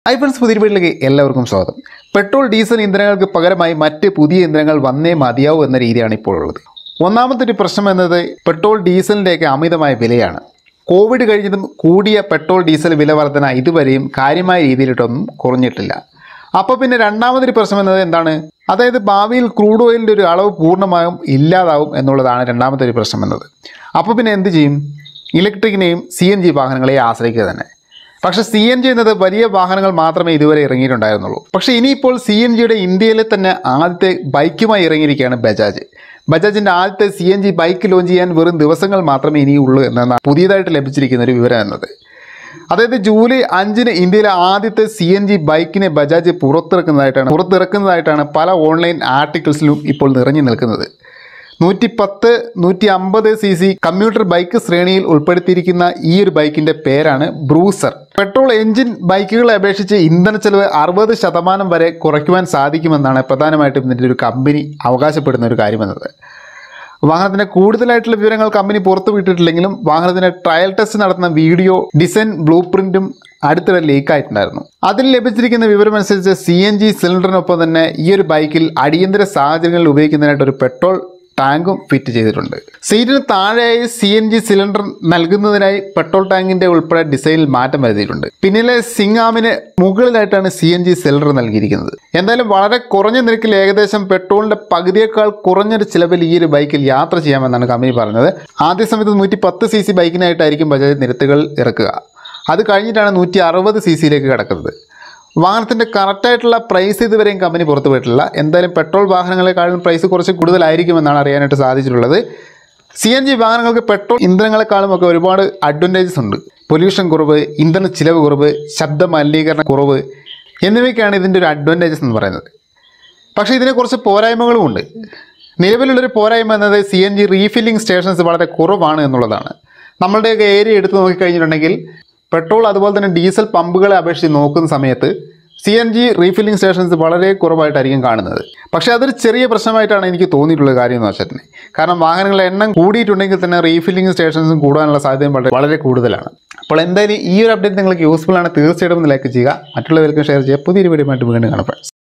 Hi friends പുതിയ വീട്ടിലേക്ക് എല്ലാവർക്കും സ്വാഗതം പെട്രോൾ ഡീസൽ ഇന്ധനങ്ങൾക്ക് പകരമായി മറ്റ് പുതിയ ഇന്ധനങ്ങൾ വന്നേ മതിയാവൂ എന്ന രീതിയാണ് ഇപ്പോൾ ഉള്ളത് ഒന്നാമത്തെ ഒരു പ്രശ്നം എന്നത് പെട്രോൾ ഡീസലിൻ്റെയൊക്കെ അമിതമായ വിലയാണ് കോവിഡ് കഴിഞ്ഞതും കൂടിയ പെട്രോൾ ഡീസൽ വില വർധന ഇതുവരെയും കാര്യമായ രീതിയിലിട്ടൊന്നും കുറഞ്ഞിട്ടില്ല അപ്പോൾ പിന്നെ രണ്ടാമതൊരു പ്രശ്നം എന്നത് എന്താണ് അതായത് ഭാവിയിൽ ക്രൂഡ് ഓയിലിൻ്റെ ഒരു അളവ് പൂർണ്ണമായും ഇല്ലാതാവും എന്നുള്ളതാണ് രണ്ടാമത്തെ ഒരു പ്രശ്നം എന്നത് അപ്പോൾ പിന്നെ എന്ത് ചെയ്യും ഇലക്ട്രിക്കിനെയും സി എൻ ജി വാഹനങ്ങളെയും ആശ്രയിക്കുക തന്നെ പക്ഷേ സി എൻ ജി എന്നത് വലിയ വാഹനങ്ങൾ മാത്രമേ ഇതുവരെ ഇറങ്ങിയിട്ടുണ്ടായിരുന്നുള്ളൂ പക്ഷേ ഇനിയിപ്പോൾ സി എൻ ജിയുടെ ഇന്ത്യയിലെ തന്നെ ആദ്യത്തെ ബൈക്കുമായി ഇറങ്ങിയിരിക്കുകയാണ് ബജാജ് ബജാജിൻ്റെ ആദ്യത്തെ C N G bike launch ചെയ്യാൻ വെറും ദിവസങ്ങൾ മാത്രമേ ഇനിയുള്ളൂ എന്നാണ് പുതിയതായിട്ട് ലഭിച്ചിരിക്കുന്ന ഒരു വിവരം എന്നത് അതായത് ജൂലൈ അഞ്ചിന് ഇന്ത്യയിലെ ആദ്യത്തെ സി എൻ ജി ബൈക്കിനെ ബജാജ് പുറത്തിറക്കുന്നതായിട്ടാണ് പുറത്തിറക്കുന്നതായിട്ടാണ് പല ഓൺലൈൻ ആർട്ടിക്കിൾസിലും ഇപ്പോൾ നിറഞ്ഞു നിൽക്കുന്നത് നൂറ്റി പത്ത് നൂറ്റി അമ്പത് സി സി കമ്മ്യൂട്ടർ ബൈക്ക് ശ്രേണിയിൽ ഉൾപ്പെടുത്തിയിരിക്കുന്ന ഈ ഒരു ബൈക്കിന്റെ പേരാണ് ബ്രൂസർ പെട്രോൾ എഞ്ചിൻ ബൈക്കുകളെ അപേക്ഷിച്ച് ഇന്ധന ചെലവ് അറുപത് ശതമാനം വരെ കുറയ്ക്കുവാൻ സാധിക്കുമെന്നാണ് പ്രധാനമായിട്ടും ഇതിൻ്റെ ഒരു കമ്പനി അവകാശപ്പെടുന്ന ഒരു കാര്യമെന്നത് വാഹനത്തിന്റെ കൂടുതലായിട്ടുള്ള വിവരങ്ങൾ കമ്പനി പുറത്തുവിട്ടിട്ടില്ലെങ്കിലും വാഹനത്തിന്റെ ട്രയൽ ടെസ്റ്റ് നടത്തുന്ന വീഡിയോ ഡിസൈൻ ബ്ലൂ പ്രിന്റും അടുത്തിടെ ലീക്ക് ആയിട്ടുണ്ടായിരുന്നു അതിൽ ലഭിച്ചിരിക്കുന്ന വിവരമനുസരിച്ച് സി എൻ ജി സിലിണ്ടറിനൊപ്പം തന്നെ ഈ ഒരു ബൈക്കിൽ അടിയന്തര സാഹചര്യങ്ങളിൽ ഉപയോഗിക്കുന്നതിനായിട്ട് ഒരു പെട്രോൾ ടാങ്കും ഫിറ്റ് ചെയ്തിട്ടുണ്ട് സീറ്റിന് താഴെയായി സി എൻ ജി സിലിണ്ടർ നൽകുന്നതിനായി പെട്രോൾ ടാങ്കിന്റെ ഉൾപ്പെടെ ഡിസൈനിൽ മാറ്റം വരുത്തിയിട്ടുണ്ട് പിന്നിലെ സിംഗാമിന് മുകളിലായിട്ടാണ് സി എൻ ജി സിലിണ്ടർ നൽകിയിരിക്കുന്നത് എന്തായാലും വളരെ കുറഞ്ഞ നിരക്കിൽ ഏകദേശം പെട്രോളിന്റെ പകുതിയേക്കാൾ കുറഞ്ഞൊരു ചിലവിൽ ഈ ഒരു ബൈക്കിൽ യാത്ര ചെയ്യാമെന്നാണ് കമ്പനി പറഞ്ഞത് ആദ്യ സമയത്ത് നൂറ്റി പത്ത് സി സി ബൈക്കിനായിട്ടായിരിക്കും ബജാജ് നിരത്തുകൾ ഇറക്കുക അത് കഴിഞ്ഞിട്ടാണ് നൂറ്റി അറുപത് സി സിയിലേക്ക് കിടക്കുന്നത് വാഹനത്തിൻ്റെ കറക്റ്റായിട്ടുള്ള പ്രൈസ് ഇതുവരെയും കമ്പനി പുറത്തുവിട്ടില്ല എന്തായാലും പെട്രോൾ വാഹനങ്ങളെക്കാളും പ്രൈസ് കുറച്ച് കൂടുതലായിരിക്കുമെന്നാണ് അറിയാനായിട്ട് സാധിച്ചിട്ടുള്ളത് സി എൻ ജി വാഹനങ്ങൾക്ക് പെട്രോൾ ഇന്ധനങ്ങളെക്കാളും ഒക്കെ ഒരുപാട് അഡ്വാൻറ്റേജസ് ഉണ്ട് പൊല്യൂഷൻ കുറവ് ഇന്ധന ചിലവ് കുറവ് ശബ്ദ മലിനീകരണ കുറവ് എന്നിവയൊക്കെയാണ് ഇതിൻ്റെ ഒരു അഡ്വാൻറ്റേജസ് എന്ന് പറയുന്നത് പക്ഷേ ഇതിനെ കുറച്ച് പോരായ്മകളും ഉണ്ട് നിലവിലുള്ളൊരു പോരായ്മ എന്നത് C N G refilling stations വളരെ കുറവാണ് എന്നുള്ളതാണ് നമ്മളുടെയൊക്കെ ഏരിയ എടുത്ത് നോക്കിക്കഴിഞ്ഞിട്ടുണ്ടെങ്കിൽ പെട്രോൾ അതുപോലെ തന്നെ ഡീസൽ പമ്പുകളെ അപേക്ഷിച്ച് നോക്കുന്ന സമയത്ത് C N G refilling stations വളരെ കുറവായിട്ടായിരിക്കും കാണുന്നത് പക്ഷേ അതൊരു ചെറിയ പ്രശ്നമായിട്ടാണ് എനിക്ക് തോന്നിയിട്ടുള്ള കാര്യം എന്ന് വെച്ചിട്ടുണ്ടെങ്കിൽ കാരണം വാഹനങ്ങളുടെ എണ്ണം കൂടിയിട്ടുണ്ടെങ്കിൽ തന്നെ റീഫില്ലിംഗ് സ്റ്റേഷൻസും കൂടാനുള്ള സാധ്യതയും വളരെ വളരെ കൂടുതലാണ് അപ്പോൾ എന്തായാലും ഈ ഒരു അപ്ഡേറ്റ് നിങ്ങൾക്ക് യൂസ്ഫുൾ ആണ് തീർച്ചയായിട്ടും ഒന്ന് ലൈക്ക് ചെയ്യുക മറ്റുള്ളവർക്കും ഷെയർ ചെയ്യുക പുതിയൊരു വീഡിയോ ആയിട്ട് വീണ്ടും കാണാം friends.